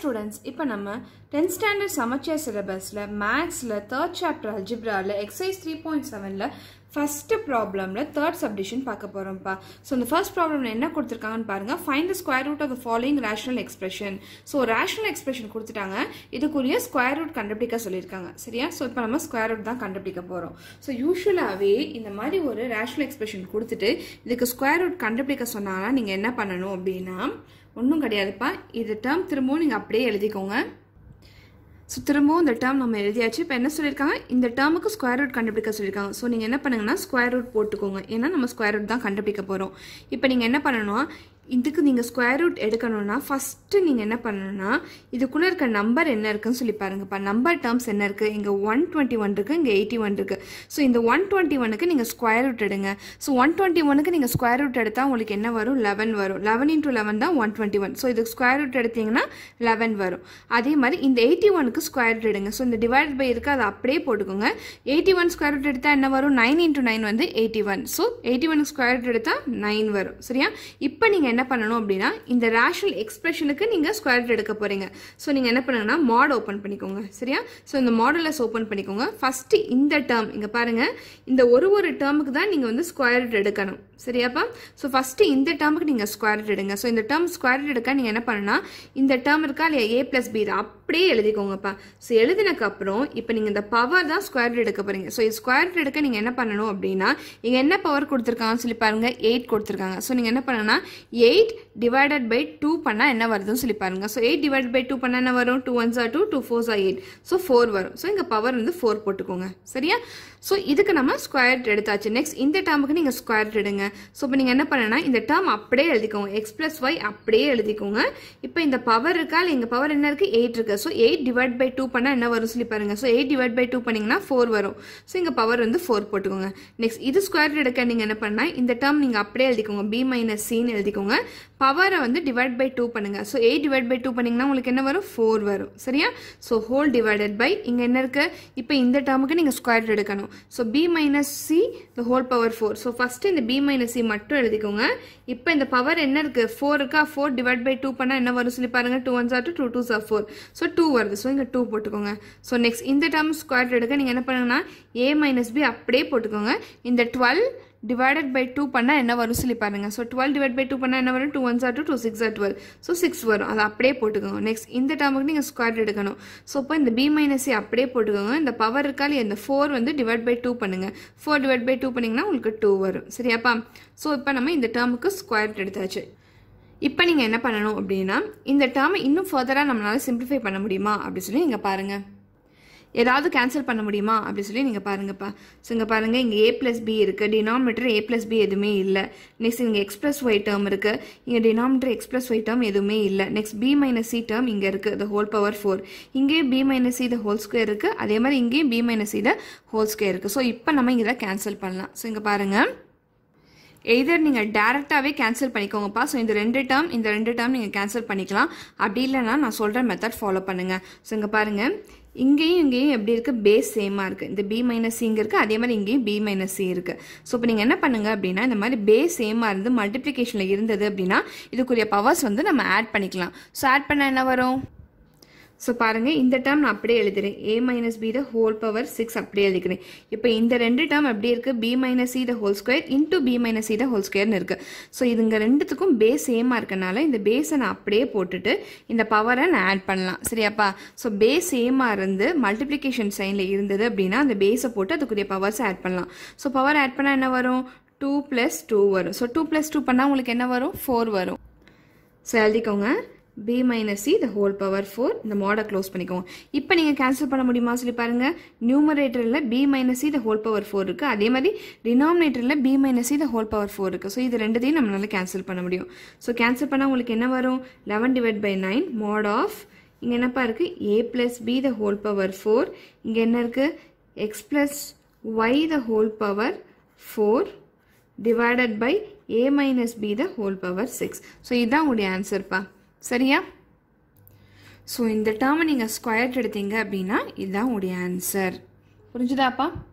students இப்போ நம்ம tenth standard Samacheer சிலபஸில் மேக்ஸில் தேர்ட் சாப்டர் அல்ஜிப்ராவில் எக்ஸசைஸ் த்ரீ பாயிண்ட் செவனில் ஃபஸ்ட்டு ப்ராப்ளமில் தேர்ட் சப்டிஷன் பார்க்க போகிறோம்ப்பா ஸோ இந்த ஃபர்ஸ்ட் ப்ராப்ளமில் என்ன கொடுத்துருக்காங்கன்னு பாருங்கள் find the square root of the following rational expression so rational expression கொடுத்துட்டாங்க இதுக்குரிய ஸ்கொயர் ரூட் கண்டுபிடிக்க சொல்லியிருக்காங்க சரியா ஸோ இப்போ நம்ம ஸ்கொயர் ரூட் தான் கண்டுபிடிக்க போகிறோம் ஸோ யூஸ்வலாகவே இந்த மாதிரி ஒரு ரேஷனல் எக்ஸ்பிரஷன் கொடுத்துட்டு இதுக்கு ஸ்கொயர் ரூட் கண்டுபிடிக்க சொன்னாங்கன்னா நீங்கள் என்ன பண்ணணும் அப்படின்னா ஒன்றும் கிடையாதுப்பா இது டேர்ம் திரும்பவும் நீங்கள் அப்படியே எழுதிக்கோங்க ஸோ திரும்பவும் இந்த டேர்ம் நம்ம எழுதியாச்சு இப்போ என்ன சொல்லியிருக்காங்க இந்த டேர்முக்கு ஸ்கொயர் ரூட் கண்டுபிடிக்க சொல்லியிருக்காங்க ஸோ நீங்கள் என்ன பண்ணுங்கன்னா ஸ்கொயர் ரூட் போட்டுக்கோங்க ஏன்னா நம்ம ஸ்கொயர் ரூட் தான் கண்டுபிடிக்க போகிறோம் இப்போ நீங்கள் என்ன பண்ணணும் இதுக்கு நீங்கள் ஸ்கொயர் ரூட் எடுக்கணும்னா ஃபஸ்ட்டு நீங்கள் என்ன பண்ணணும்னா இதுக்குள்ளே இருக்க நம்பர் என்ன இருக்குன்னு சொல்லி பாருங்கப்பா நம்பர் டேர்ம்ஸ் என்ன இருக்குது இங்கே ஒன் டுவெண்ட்டி ஒன் இருக்குது இங்கே எயிட்டி ஒன் இருக்குது ஸோ இந்த ஒன் டுவெண்ட்டி ஒனுக்கு நீங்கள் ஸ்கொயர் ரூட் எடுங்க ஸோ ஒன் டுவெண்ட்டி ஒனுக்கு நீங்கள் ஸ்கொயர் ரூட் எடுத்தால் உங்களுக்கு என்ன வரும் லெவன் வரும் லெவன் இன்ட்டு லெவன் தான் ஒன் டுவெண்ட்டி ஒன் ஸோ இதுக்கு ஸ்கொயர் ரூட் எடுத்தீங்கன்னா லெவன் வரும் அதே மாதிரி இந்த எயிட்டி ஒனுக்கு ஸ்கொயர் ரூட் எடுங்க ஸோ இந்த டிவைட் பை இருக்குது அதை அப்படியே போட்டுக்கோங்க எயிட்டி ஒன் ஸ்கொயர் ரூட் எடுத்தால் என்ன வரும் நைன் இன்ட்டு நைன் வந்து எயிட்டி ஒன் ஸோ எயிட்டி ஒனுக்கு ஸ்கொயர் ரூட் எடுத்தால் நைன் வரும் சரியா இப்போ நீங்கள் என்ன பண்ணணும் அப்படின்னா இந்த ரேஷனல் எக்ஸ்பிரஷனுக்கு நீங்கள் ஸ்கொயர் ரூட் எடுக்க போகிறீங்க ஸோ நீங்கள் என்ன பண்ணுங்கன்னா மாட் ஓப்பன் பண்ணிக்கோங்க சரியா ஸோ இந்த மாடலஸ் ஓப்பன் பண்ணிக்கோங்க ஃபஸ்ட்டு இந்த டேர்ம் இங்கே பாருங்கள் இந்த ஒரு ஒரு டேர்முக்கு தான் நீங்கள் வந்து ஸ்கொயர் ரூட் எடுக்கணும் சரியாப்பா ஸோ ஃபஸ்ட்டு இந்த டேர்முக்கு நீங்கள் ஸ்கொயர் ரூட் எடுங்க ஸோ இந்த டேர்ம் ஸ்கொயர் ரூட் எடுக்க நீங்கள் என்ன பண்ணணும்னா இந்த டேர்ம் இருக்கா இல்லையா ஏ ப்ளஸ் பி இதை அப்படியே எழுதிக்கோங்கப்பா ஸோ எழுதினக்கப்புறம் இப்போ நீங்கள் இந்த பவர் தான் ஸ்கொயர் ரூட் எடுக்க போகிறீங்க ஸோ இது ஸ்கொயர் ரூட் எடுக்க நீங்கள் என்ன பண்ணணும் அப்படின்னா இங்கே என்ன பவர் கொடுத்துருக்காங்கன்னு சொல்லி பாருங்கள் எயிட் கொடுத்துருக்காங்க ஸோ நீங்கள் என்ன பண்ணணும்னா எயிட் டிவைடட் பை டூ பண்ணால் என்ன வருதுன்னு சொல்லி பாருங்க so eight divide by two பண்ணால் என்ன வரும் two ones are two two fours are eight so four வரும் ஸோ இங்கே பவர் வந்து ஃபோர் போட்டுக்கோங்க சரியா ஸோ இதுக்கு நம்ம ஸ்கொயர் எடுத்தாச்சு நெக்ஸ்ட் இந்த டேர்முக்கு நீங்கள் ஸ்கொயர் எடுங்க ஸோ இப்போ நீங்கள் என்ன பண்ணனா இந்த டேர்ம் அப்படியே எழுதிக்கோங்க எக்ஸ் ப்ளஸ் ஒய் அப்படியே எழுதிக்கோங்க இப்போ இந்த பவர் இருக்கா இல்லை எங்கள் பவர் என்ன இருக்குது எயிட் இருக்குது so eight divide by two பண்ணால் என்ன வரும் சொல்லி பாருங்கள் so eight divide by two பண்ணிங்கன்னா ஃபோர் வரும் ஸோ இங்கே பவர் வந்து ஃபோர் போட்டுக்கோங்க நெக்ஸ்ட் இது ஸ்கொயர் எடுக்க நீங்கள் என்ன பண்ணால் இந்த டேர்ம் நீங்கள் அப்படியே எழுதிக்கோங்க பி மைனஸ் சின்னு எழுதிக்கோங்க பவரை வந்து டிவைட் பை டூ பண்ணுங்க so eight divide by two பண்ணிங்கன்னா உங்களுக்கு என்ன வரும் ஃபோர் வரும் சரியா ஸோ ஹோல் டிவைடட் பை இங்கே என்ன இருக்கு இப்போ இந்த டேர்முக்கு நீங்கள் ஸ்கொயர் எடுக்கணும் so B minus C the whole power four so first இந்த பி மைனஸ் சி மட்டும் எழுதிக்கோங்க இப்போ இந்த பவர் என்ன இருக்கு ஃபோர் இருக்கா ஃபோர் டிவைட் பை டூ பண்ணால் என்ன வரும் சொல்லி பாருங்க two one are two two are four so two வருது ஸோ இங்கே டூ போட்டுக்கோங்க ஸோ நெக்ஸ்ட் இந்த டேர்ம் ஸ்கொயர் எடுக்க நீங்கள் என்ன பண்ணுங்கன்னா ஏ மைனஸ் பி அப்படியே போட்டுக்கோங்க இந்த டுவெல் டிவைடட் பை டூ பண்ணால் என்ன வரும் சொல்லி பாருங்க so twelve divide by two பண்ணால் என்ன வரும் two one are two two six are twelve so six வரும் அதை அப்படியே போட்டுக்கோங்க நெக்ஸ்ட் இந்த டேர்முக்கு நீங்கள் ஸ்கொயர் எடுக்கணும் ஸோ இப்போ இந்த பி மைனஸ் அப்படியே போட்டுக்கோங்க இந்த பவர் இருக்கா இல்லையா இந்த ஃபோர் வந்து டிவைட் பை டூ பண்ணுங்க ஃபோர் டிவைட் பை டூ பண்ணிங்கன்னா உங்களுக்கு டூ வரும் சரியாப்பா ஸோ இப்போ நம்ம இந்த டேர்முக்கு ஸ்கொயர் எடுத்தாச்சு இப்போ நீங்கள் என்ன பண்ணணும் அப்படின்னா இந்த டேர்மை இன்னும் ஃபர்தராக நம்மளால சிம்பிளிஃபை பண்ண முடியுமா அப்படி சொல்லி நீங்கள் பாருங்கள் ஏதாவது கேன்சல் பண்ண முடியுமா அப்படி சொல்லி நீங்கள் பாருங்கப்பா ஸோ இங்கே பாருங்கள் இங்கே ஏ ப்ளஸ் பி இருக்குது டினாமினேட்டர் ஏ ப்ளஸ் பி எதுவுமே இல்லை நெக்ஸ்ட் இங்கே எக்ஸ் ப்ளஸ் ஒய் டேர்ம் இருக்குது இங்கே denominator X plus Y term எதுவுமே இல்லை next B minus C term இங்கே இருக்குது த ஹோல் பவர் ஃபோர் இங்கேயும் B minus C the whole square இருக்குது அதே மாதிரி இங்கேயும் B minus C the whole square இருக்குது ஸோ இப்போ நம்ம இதை கேன்சல் பண்ணலாம் ஸோ இங்கே பாருங்கள் எய்தர் நீங்கள் டேரெக்டாகவே கேன்சல் பண்ணிக்கோங்கப்பா ஸோ இந்த ரெண்டு டேர்ம் இந்த ரெண்டு டேர்ம் நீங்கள் கேன்சல் பண்ணிக்கலாம் அப்படி இல்லைன்னா நான் சொல்கிற மெத்தட் ஃபாலோ பண்ணுங்கள் ஸோ இங்கே பாருங்கள் இங்கேயும் இங்கேயும் எப்படி இருக்குது பேஸ் சேமாக இருக்குது இந்த பி மைனஸ் சி இங்கே இருக்குது அதே மாதிரி இங்கேயும் பி மைனஸ் சி இருக்குது ஸோ இப்போ நீங்கள் என்ன பண்ணுங்கள் அப்படின்னா இந்த மாதிரி பேஸ் சேமாக இருந்து மல்டிப்ளிகேஷனில் இருந்தது அப்படின்னா இதுக்குரிய பவர்ஸ் வந்து நம்ம ஆட் பண்ணிக்கலாம் ஸோ ஆட் பண்ண என்ன வரும் ஸோ பாருங்கள் இந்த டேர்ம் நான் அப்படியே எழுதுறேன் A minus B the whole power six அப்படியே எழுதிக்கிறேன் இப்போ இந்த ரெண்டு டேர்ம் எப்படி இருக்குது B minus C the whole square into B minus C the whole ஸ்கொயர்னு இருக்குது ஸோ இதுங்க ரெண்டுத்துக்கும் பேஸ் சேமாக இருக்கனால இந்த பேஸை நான் அப்படியே போட்டுட்டு இந்த பவரை நான் ஆட் பண்ணலாம் சரியாப்பா ஸோ பேஸ் சேமாக இருந்து மல்டிப்ளிகேஷன் சைனில் இருந்தது அப்படின்னா அந்த பேஸை போட்டு அதுக்குரிய பவர்ஸை ஆட் பண்ணலாம் ஸோ பவர் ஆட் பண்ணால் என்ன வரும் டூ ப்ளஸ் டூ வரும் ஸோ டூ ப்ளஸ் டூ பண்ணால் உங்களுக்கு என்ன வரும் ஃபோர் வரும் ஸோ எழுதிக்கோங்க B minus C the whole power four இந்த மாடை க்ளோஸ் பண்ணிக்கோங்க இப்போ நீங்கள் கேன்சல் பண்ண முடியுமா சொல்லி பாருங்கள் நியூமரேட்டரில் B minus C the whole power four இருக்குது அதே மாதிரி டினாமினேட்டரில் B minus C the whole power four இருக்குது ஸோ இது ரெண்டுத்தையும் நம்மளால கேன்சல் பண்ண முடியும் ஸோ கேன்சல் பண்ணால் உங்களுக்கு என்ன வரும் eleven divide by nine mod of இங்கே என்னப்பா இருக்குது A plus B the whole power four இங்கே என்ன இருக்குது X plus Y the whole power four divided by A minus B the whole power six so இதுதான் உங்களுடைய ஆன்சர்ப்பா சரியா ஸோ இந்த டேர்மை நீங்கள் ஸ்கொயர் எடுத்தீங்க அப்படின்னா இதுதான் உடைய ஆன்சர் புரிஞ்சுதாப்பா